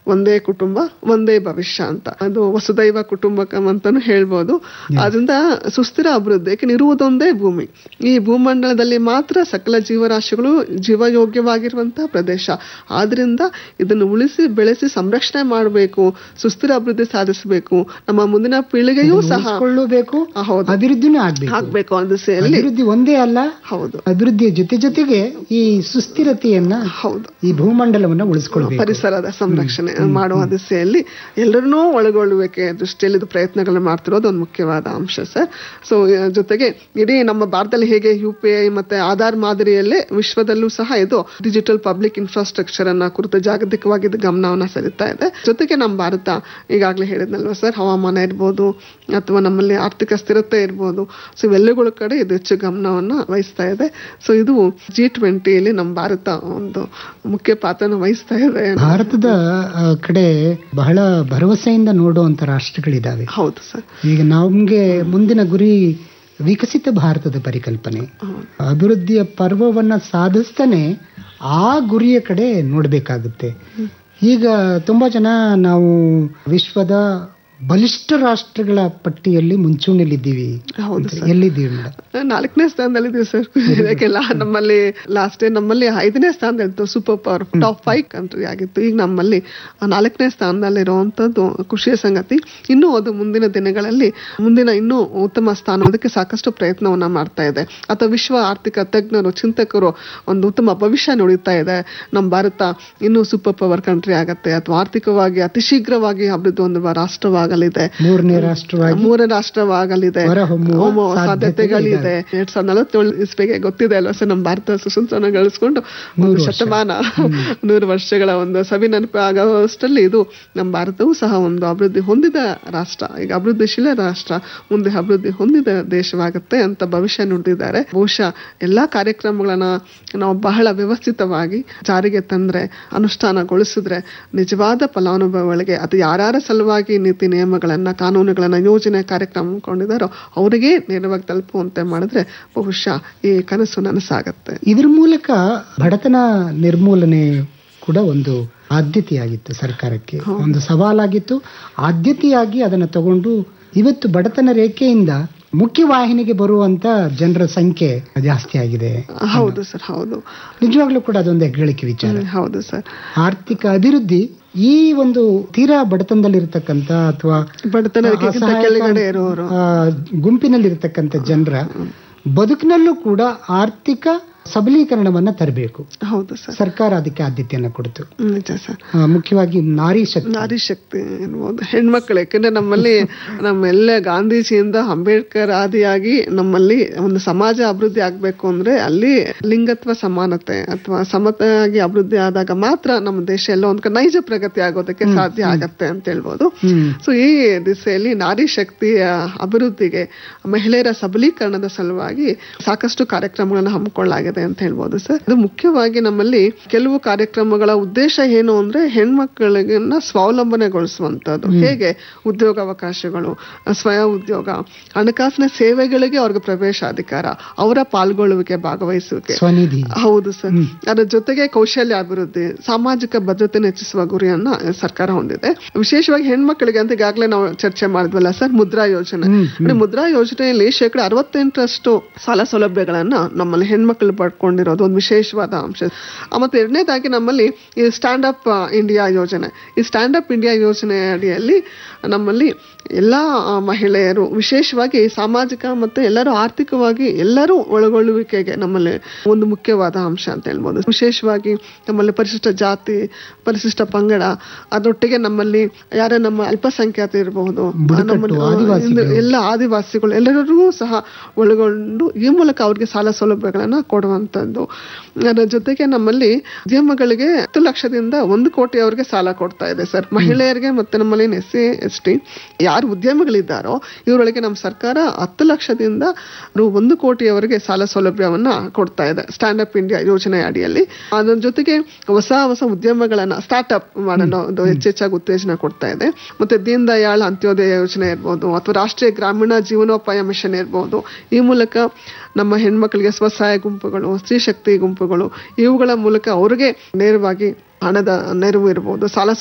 ಒಂದೇ ಕುಟುಂಬ ಒಂದೇ ಭವಿಷ್ಯ ಅಂತ ಅದು ವಸುದೈವ ಕುಟುಂಬಕಂ ಅಂತಾನು ಹೇಳ್ಬೋದು ಅದರಿಂದ ಸುಸ್ಥಿರ ಅಭಿವೃದ್ಧಿ ಯಾಕೆ ಇರುವುದೊಂದೇ ಭೂಮಿ ಈ ಭೂಮಂಡಲದಲ್ಲಿ ಮಾತ್ರ ಸಕಲ ಜೀವರಾಶಿಗಳು ಜೀವಯೋಗ್ಯವಾಗಿರುವಂತಹ ಪ್ರದೇಶ ಆದ್ರಿಂದ ಇದನ್ನು ಉಳಿಸಿ ಬೆಳೆಸಿ ಸಂರಕ್ಷಣೆ ಮಾಡಬೇಕು ಸುಸ್ಥಿರ ಅಭಿವೃದ್ಧಿ ಸಾಧಿಸಬೇಕು ನಮ್ಮ ಮುಂದಿನ ಪೀಳಿಗೆಯೂ ಸಹ ಉಳಿಸ್ಕೊಳ್ಳಬೇಕು ಆ, ಹೌದು ಅಭಿವೃದ್ಧಿನೂ ಆಗ್ಬೇಕು ಆಗ್ಬೇಕು ಅನ್ನೋ ದಿಸೆಯಲ್ಲಿ ಅಭಿವೃದ್ಧಿ ಒಂದೇ ಅಲ್ಲ ಹೌದು ಅಭಿವೃದ್ಧಿಯ ಜೊತೆ ಜೊತೆಗೆ ಈ ಸುಸ್ಥಿರತೆಯನ್ನ ಹೌದು ಈ ಭೂಮಂಡಲವನ್ನ ಉಳಿಸ್ಕೊಳ್ಬೇಕು ಪರಿಸರದ ಸಂರಕ್ಷಣೆ ಮಾಡುವ ದಿಸೆಯಲ್ಲಿ ಎಲ್ಲರನ್ನೂ ಒಳಗೊಳ್ಳುವಿಕೆ ದೃಷ್ಟಿಯಲ್ಲಿ ಇದು ಪ್ರಯತ್ನಗಳನ್ನು ಮಾಡ್ತಿರೋದು ಒಂದು ಮುಖ್ಯವಾದ ಅಂಶ ಸರ್ ಸೊ ಜೊತೆಗೆ ಇಡೀ ನಮ್ಮ ಭಾರತದಲ್ಲಿ ಹೇಗೆ ಯು ಪಿ ಐ ಮತ್ತೆ ಆಧಾರ್ ಮಾದರಿಯಲ್ಲೇ ವಿಶ್ವದಲ್ಲೂ ಸಹ ಇದು ಡಿಜಿಟಲ್ ಪಬ್ಲಿಕ್ ಇನ್ಫ್ರಾಸ್ಟ್ರಕ್ಚರ್ ಅನ್ನ ಕುರಿತು ಜಾಗತಿಕವಾಗಿ ಇದು ಗಮನವನ್ನ ಸೆಳೀತಾ ಇದೆ ಜೊತೆಗೆ ನಮ್ಮ ಭಾರತ ಈಗಾಗಲೇ ಹೇಳಿದ್ನಲ್ವ ಸರ್ ಹವಾಮಾನ ಇರ್ಬೋದು ಅಥವಾ ನಮ್ಮಲ್ಲಿ ಆರ್ಥಿಕ ಸ್ಥಿರತೆ ಇರ್ಬೋದು ಸೊ ಇವೆಲ್ಲಗಳ ಕಡೆ ಇದು ಹೆಚ್ಚು ಗಮನವನ್ನ ವಹಿಸ್ತಾ ಇದೆ ಸೊ ಇದು ಜಿ ಟ್ವೆಂಟಿಯಲ್ಲಿ ನಮ್ಮ ಭಾರತ ಒಂದು ಮುಖ್ಯ ಪಾತ್ರನ ವಹಿಸ್ತಾ ಇದೆ ಭಾರತದ ಆ, ಕಡೆ ಬಹಳ ಭರವಸೆಯಿಂದ ನೋಡುವಂತ ರಾಷ್ಟ್ರಗಳಿದಾವೆ ಹೌದು ಸರ್ ಈಗ ನಮ್ಗೆ ಮುಂದಿನ ಗುರಿ ವಿಕಸಿತ ಭಾರತದ ಪರಿಕಲ್ಪನೆ ಅಭಿವೃದ್ಧಿಯ ಪರ್ವವನ್ನ ಸಾಧಿಸ್ತಾನೆ ಆ ಗುರಿಯ ಕಡೆ ನೋಡ್ಬೇಕಾಗುತ್ತೆ ಈಗ ತುಂಬಾ ಜನ ನಾವು ವಿಶ್ವದ ಬಲಿಷ್ಠ ರಾಷ್ಟ್ರಗಳ ಪಟ್ಟಿಯಲ್ಲಿ ಮುಂಚೂಣಿಯಲ್ಲಿದ್ದೀವಿ ಹೌದು ಅಂತ. ಎಲ್ಲಿದ್ದೀವಿ ಮೇಡಮ್ ನಾಲ್ಕನೇ ಸ್ಥಾನದಲ್ಲಿದ್ದೀವಿ ಸರ್ ಇದಕ್ಕೆಲ್ಲ ನಮ್ಮಲ್ಲಿ ಲಾಸ್ಟ್ ಡೇ ನಮ್ಮಲ್ಲಿ ಐದನೇ ಸ್ಥಾನದಲ್ಲಿತ್ತು super power top five country ಆಗಿತ್ತು ಈಗ ನಮ್ಮಲ್ಲಿ ನಾಲ್ಕನೇ ಸ್ಥಾನದಲ್ಲಿರುವಂತದ್ದು ಖುಷಿಯ ಸಂಗತಿ ಇನ್ನೂ ಅದು ಮುಂದಿನ ದಿನಗಳಲ್ಲಿ ಮುಂದಿನ ಇನ್ನೂ ಉತ್ತಮ ಸ್ಥಾನ ಅದಕ್ಕೆ ಸಾಕಷ್ಟು ಪ್ರಯತ್ನವನ್ನ ಮಾಡ್ತಾ ಇದೆ ಅಥವಾ ವಿಶ್ವ ಆರ್ಥಿಕ ತಜ್ಞರು ಚಿಂತಕರು ಒಂದು ಉತ್ತಮ ಭವಿಷ್ಯ ನುಡಿತಾ ಇದೆ ನಮ್ಮ ಭಾರತ ಇನ್ನೂ ಸೂಪರ್ ಪವರ್ ಕಂಟ್ರಿ ಆಗತ್ತೆ ಅಥವಾ ಆರ್ಥಿಕವಾಗಿ ಅತಿ ಶೀಘ್ರವಾಗಿ ಅಭಿವೃದ್ಧಿ ಹೊಂದುವ ರಾಷ್ಟ್ರವಾಗಲಿದೆ ಮೂರನೇ ರಾಷ್ಟ್ರವಾಗಿ ಮೂರ ರಾಷ್ಟ್ರವಾಗಲಿದೆ ಹೊರಹೊಮ್ಮುವ ಹೊಮ್ಮುವ ಸಾಧ್ಯತೆಗಳಿದೆ. ಸಾಧ್ಯತೆಗಳಿದೆ ಎರಡ್ ಸಾವಿರದ ನಲವತ್ತೇಳು ಇಸ್ವಿಗೆ ಗೊತ್ತಿದೆ ಅಲ್ವಾ ಸರ್ ನಮ್ಮ ಭಾರತ ಸುಸಂತ್ರನ ಗಳಿಸ್ಕೊಂಡು ಒಂದು ನೂರು ವರ್ಷ. ಶತಮಾನ ನೂರು ವರ್ಷಗಳ ಒಂದು ಸವಿ ನೆನಪು ಆಗೋಷ್ಟರಲ್ಲಿ ಇದು ನಮ್ಮ ಭಾರತವೂ ಸಹ ಒಂದು ಅಭಿವೃದ್ಧಿ ಹೊಂದಿದ ರಾಷ್ಟ್ರ ಈಗ ಅಭಿವೃದ್ಧಿಶೀಲ ರಾಷ್ಟ್ರ ಮುಂದೆ ಅಭಿವೃದ್ಧಿ ಹೊಂದಿದ ದೇಶವಾಗುತ್ತೆ ಅಂತ ಭವಿಷ್ಯ ನುಡಿದಿದ್ದಾರೆ ಬಹುಶಃ ಎಲ್ಲಾ ಕಾರ್ಯಕ್ರಮಗಳನ್ನ ನಾವು ಬಹಳ ವ್ಯವಸ್ಥಿತವಾಗಿ ಜಾರಿಗೆ ತಂದ್ರೆ ಅನುಷ್ಠಾನಗೊಳಿಸಿದ್ರೆ ನಿಜವಾದ ಫಲಾನುಭವಿಗಳಿಗೆ ಅದು ಯಾರ್ಯಾರ ಸಲುವಾಗಿ ನೀತಿ ನಿಯಮಗಳನ್ನ ಕಾನೂನುಗಳನ್ನ ಯೋಜನೆ ಕಾರ್ಯಕ್ರಮ ಹಮ್ಮಿಕೊಂಡಿದ್ದಾರೋ ಅವರಿಗೆ ನೇರವಾಗಿ ತಲುಪುವಂತೆ ಮಾಡಿದ್ರೆ ಬಹುಶಃ ಈ ಕನಸು ನನಸಾಗತ್ತೆ ಇದ್ರ ಮೂಲಕ ಬಡತನ ನಿರ್ಮೂಲನೆ ಕೂಡ ಒಂದು ಆದ್ಯತೆಯಾಗಿತ್ತು ಸರ್ಕಾರಕ್ಕೆ ಒಂದು ಸವಾಲಾಗಿತ್ತು ಆದ್ಯತೆಯಾಗಿ ಅದನ್ನ ತಗೊಂಡು ಇವತ್ತು ಬಡತನ ರೇಖೆಯಿಂದ ಮುಖ್ಯವಾಹಿನಿಗೆ ಬರುವಂತ ಜನರ ಸಂಖ್ಯೆ ಜಾಸ್ತಿ ಆಗಿದೆ ಹೌದು ಸರ್ ಹೌದು ನಿಜವಾಗ್ಲೂ ಕೂಡ ಅದೊಂದು ಹೆಗ್ಗಳಿಕೆ ವಿಚಾರ ಹ್ಮ್, ಹೌದು ಸರ್ ಆರ್ಥಿಕ ಅಭಿವೃದ್ಧಿ ಈ ಒಂದು ತೀರಾ ಬಡತನದಲ್ಲಿರ್ತಕ್ಕಂಥ ಅಥವಾ ಬಡತನ ರೇಖೆಗಿಂತ ಅಸಹಾಯಕ, ಕೆಳಗಡೆ ಇರುವವರು ಆ, ಗುಂಪಿನಲ್ಲಿರ್ತಕ್ಕಂಥ ಜನರ ಬದುಕಿನಲ್ಲೂ ಕೂಡ ಆರ್ಥಿಕ ಸಬಲೀಕರಣವನ್ನ ತರಬೇಕು ಹೌದು ಸರ್ ಸರ್ಕಾರ ಅದಕ್ಕೆ ಆದ್ಯತೆಯನ್ನ ಕೊಡ್ತು ಹ್ಮ್, ನಿಜ ಸರ್ ಆ, ಮುಖ್ಯವಾಗಿ ನಾರಿ ಶಕ್ತಿ ನಾರಿ ಶಕ್ತಿ ಎನ್ನುವುದು ಹೆಣ್ಮಕ್ಳು ಯಾಕಂದ್ರೆ ನಮ್ಮಲ್ಲಿ ನಮ್ಮೆಲ್ಲ ಗಾಂಧೀಜಿಯಿಂದ ಅಂಬೇಡ್ಕರ್ ಆದಿಯಾಗಿ ನಮ್ಮಲ್ಲಿ ಒಂದು ಸಮಾಜ ಅಭಿವೃದ್ಧಿ ಆಗ್ಬೇಕು ಅಂದ್ರೆ ಅಲ್ಲಿ ಲಿಂಗತ್ವ ಸಮಾನತೆ ಅಥವಾ ಸಮತೆಯಾಗಿ ಅಭಿವೃದ್ಧಿ ಆದಾಗ ಮಾತ್ರ ನಮ್ಮ ದೇಶ ಎಲ್ಲ ಒಂದ್ ಕಡೆ ನೈಜ ಪ್ರಗತಿ ಆಗೋದಕ್ಕೆ ಸಾಧ್ಯ ಆಗತ್ತೆ ಅಂತ ಹೇಳ್ಬೋದು ಹ್ಮ್ ಸೊ ಈ ದಿಸೆಯಲ್ಲಿ ನಾರಿ ಶಕ್ತಿಯ ಅಭಿವೃದ್ಧಿಗೆ ಮಹಿಳೆಯರ ಸಬಲೀಕರಣದ ಸಲುವಾಗಿ ಸಾಕಷ್ಟು ಕಾರ್ಯಕ್ರಮಗಳನ್ನ ಹಮ್ಮಿಕೊಳ್ಳಲಾಗಿದೆ ಅಂತ ಹೇಳ್ಬೋದು ಸರ್ ಇದು ಮುಖ್ಯವಾಗಿ ನಮ್ಮಲ್ಲಿ ಕೆಲವು ಕಾರ್ಯಕ್ರಮಗಳ ಉದ್ದೇಶ ಏನು ಅಂದ್ರೆ ಹೆಣ್ಮಕ್ಳಿಗನ್ನ ಸ್ವಾವಲಂಬನೆಗೊಳಿಸುವಂತದ್ದು ಹೇಗೆ ಉದ್ಯೋಗಾವಕಾಶಗಳು ಸ್ವಯಂ ಉದ್ಯೋಗ ಹಣಕಾಸಿನ ಸೇವೆಗಳಿಗೆ ಅವ್ರಿಗೆ ಪ್ರವೇಶಾಧಿಕಾರ ಅವರ ಪಾಲ್ಗೊಳ್ಳುವಿಕೆ ಭಾಗವಹಿಸುವಿಕೆ ಸ್ವನಿಧಿ ಹೌದು ಸರ್ ಅದರ ಜೊತೆಗೆ ಕೌಶಲ್ಯ ಅಭಿವೃದ್ಧಿ ಸಾಮಾಜಿಕ ಭದ್ರತೆ ಹೆಚ್ಚಿಸುವ ಗುರಿಯನ್ನ ಸರ್ಕಾರ ಹೊಂದಿದೆ ವಿಶೇಷವಾಗಿ ಹೆಣ್ಮಕ್ಳಿಗೆ ಅಂತ ಈಗಾಗಲೇ ನಾವು ಚರ್ಚೆ ಮಾಡಿದ್ವಲ್ಲ ಸರ್ ಮುದ್ರಾ ಯೋಜನೆ ನೋಡಿ, ಮುದ್ರಾ ಯೋಜನೆಯಲ್ಲಿ ಶೇಕಡ ಅರವತ್ತೆಂಟರಷ್ಟು ಸಾಲ ಸೌಲಭ್ಯಗಳನ್ನ ನಮ್ಮಲ್ಲಿ ಹೆಣ್ಮಕ್ಳು ಪಡ್ಕೊಂಡಿರೋದು ಒಂದು ವಿಶೇಷವಾದ ಅಂಶ ಆ, ಮತ್ತೆ ಎರಡನೇದಾಗಿ ನಮ್ಮಲ್ಲಿ ಈ ಸ್ಟ್ಯಾಂಡ್ ಅಪ್ ಇಂಡಿಯಾ ಯೋಜನೆ ಈ ಸ್ಟ್ಯಾಂಡ್ ಅಪ್ ಇಂಡಿಯಾ ಯೋಜನೆ ಅಡಿಯಲ್ಲಿ ನಮ್ಮಲ್ಲಿ ಎಲ್ಲಾ ಆ, ಮಹಿಳೆಯರು ವಿಶೇಷವಾಗಿ ಸಾಮಾಜಿಕ ಮತ್ತೆ ಎಲ್ಲರೂ ಆರ್ಥಿಕವಾಗಿ ಎಲ್ಲರೂ ಒಳಗೊಳ್ಳುವಿಕೆಗೆ ನಮ್ಮಲ್ಲಿ ಒಂದು ಮುಖ್ಯವಾದ ಅಂಶ ಅಂತ ಹೇಳ್ಬೋದು ವಿಶೇಷವಾಗಿ ನಮ್ಮಲ್ಲಿ ಪರಿಶಿಷ್ಟ ಜಾತಿ ಪರಿಶಿಷ್ಟ ಪಂಗಡ ಅದರೊಟ್ಟಿಗೆ ನಮ್ಮಲ್ಲಿ ಯಾರೇ ನಮ್ಮ ಅಲ್ಪಸಂಖ್ಯಾತ ಇರಬಹುದು ನಮ್ಮಲ್ಲಿ ಆದಿವಾಸಿಗಳು. ಇಂದು ಎಲ್ಲ ಆದಿವಾಸಿಗಳು ಎಲ್ಲರಿಗೂ ಸಹ ಒಳಗೊಂಡು ಈ ಮೂಲಕ ಅವ್ರಿಗೆ ಸಾಲ ಸೌಲಭ್ಯಗಳನ್ನ ಕೊಡುವಂತದ್ದು ಅದರ ಜೊತೆಗೆ ನಮ್ಮಲ್ಲಿ ಉದ್ಯಮಗಳಿಗೆ ಹತ್ತು ಲಕ್ಷದಿಂದ ಒಂದು ಕೋಟಿಯವರೆಗೆ ಸಾಲ ಕೊಡ್ತಾ ಇದೆ ಸರ್ ಮಹಿಳೆಯರಿಗೆ ಮತ್ತೆ ನಮ್ಮಲ್ಲಿ ಎಸ್ ಸಿ ಎಸ್ ಟಿ ಯಾರು ಉದ್ಯಮಿಗಳಿದ್ದಾರೋ ಇವರೊಳಗೆ ನಮ್ಮ ಸರ್ಕಾರ ಹತ್ತು ಲಕ್ಷದಿಂದ ರು- ಒಂದು ಕೋಟಿಯವರೆಗೆ ಸಾಲ ಸೌಲಭ್ಯವನ್ನ ಕೊಡ್ತಾ ಇದೆ ಸ್ಟ್ಯಾಂಡ್ ಅಪ್ ಇಂಡಿಯಾ ಯೋಜನೆ ಅಡಿಯಲ್ಲಿ ಅದರ ಜೊತೆಗೆ ಹೊಸ ಹೊಸ ಉದ್ಯಮಗಳನ್ನ ಸ್ಟಾರ್ಟ್ಅಪ್ ಮಾಡೋದು ಹೆಚ್ಚೆಚ್ಚಾಗಿ ಉತ್ತೇಜನ ಕೊಡ್ತಾ ಇದೆ ಮತ್ತೆ ದೀನ್ ದಯಾಳ್ ಅಂತ್ಯೋದಯ ಯೋಜನೆ ಇರ್ಬೋದು ಅಥವಾ ರಾಷ್ಟ್ರೀಯ ಗ್ರಾಮೀಣ ಜೀವನೋಪಾಯ ಮಿಷನ್ ಇರ್ಬೋದು ಈ ಮೂಲಕ ನಮ್ಮ ಹೆಣ್ಮಕ್ಳಿಗೆ ಸ್ವಸಹಾಯ ಗುಂಪುಗಳು ಸ್ತ್ರೀ ಶಕ್ತಿ ಗುಂಪುಗಳು ಇವುಗಳ ಮೂಲಕ ಅವ್ರಿಗೆ ನೇರವಾಗಿ ಹಣದ ನೆರವು ಇರ್ಬೋದು ಸಾಲ